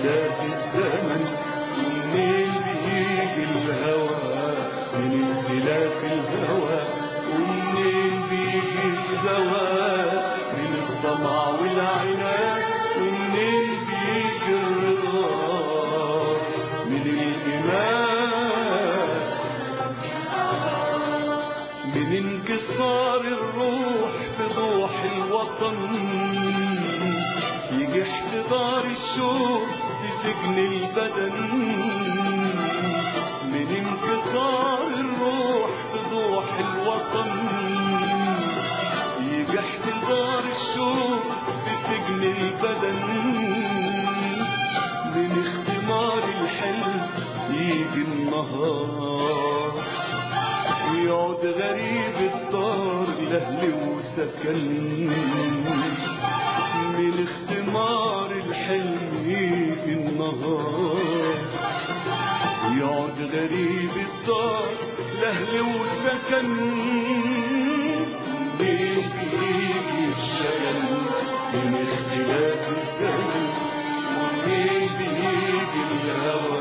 اختلاف الزمن ومنين بيجي الهوى من اختلاف الهوى ومنين بيجي الزواج من الطمع والعناد ومنين بيجي الرضا من الإيمان من انكسار الروح في ضوح الوطن يجي احتضار الشوق في سجن البدن من انكسار الروح في ضوح الوطن يجي احتضار الشوق في سجن البدن من اختمار الحلم يجي النهار يقعد غريب الدار لأهل وسكن من اختمار الحلم يجي النهار يقعد غريب الدار لأهل وسكن ليه بيجي الشجن من اختلاف الزمن وليه بيجي الهوى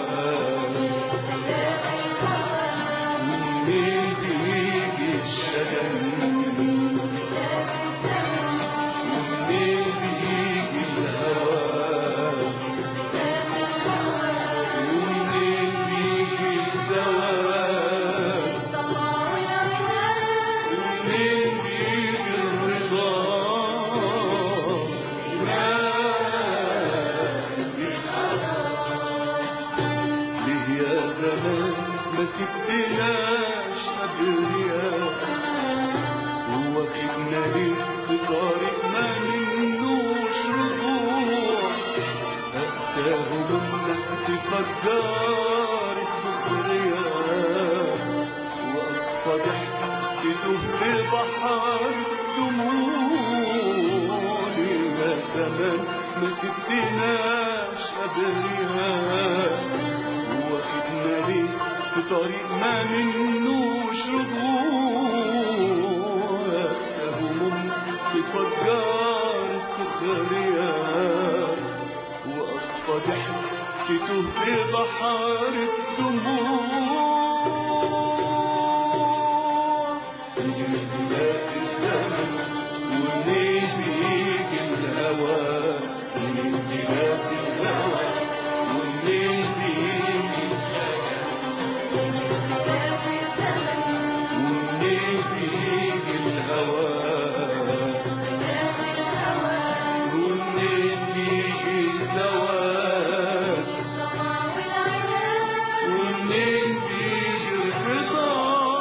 منين بيجي الشجن ومنين بيجي الهوى ومنين بيجي الزواج ومنين بيجي الرضا ليه يا زمان ما سبتناش أبرياء وواخدنا ليه في طريق ما منوش رجوع أقساه منك تفجر السخرية وأصفى ضحك تدوب في بحر الدموع يا زمان ما سبتناش أبرياء واخدنا ليه في طريق ما منوش رجوع هموم تفجر السخرية وأصفى ضحك تتوه في بحر الدموع من اختلاف الزمن ومنين بيجي الهوى من اختلاف الهوى ومنين بيجي ومنين بيجي الهوى ومنين بيجي الزواج ومنين بيجي الرضا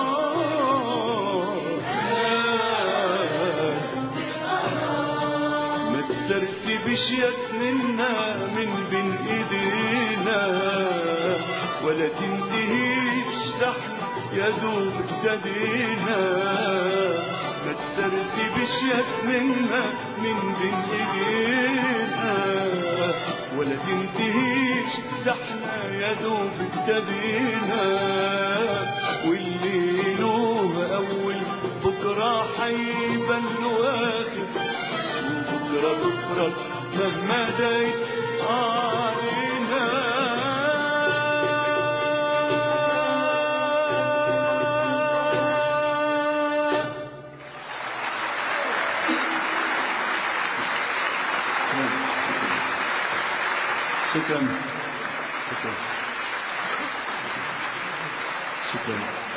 ما تسرسبش ياسمنا من بين ايدينا ولا تنتهيش تحت يا دوب ابتدينا ما تسرسبش ياسمنا من بين ايدينا ولا تنتهيش ده احنا يا دوب ابتدينا واللي له اول بكره حيبان له اخر وبكره بكره مهما دايت علينا شكرا شكرا شكرا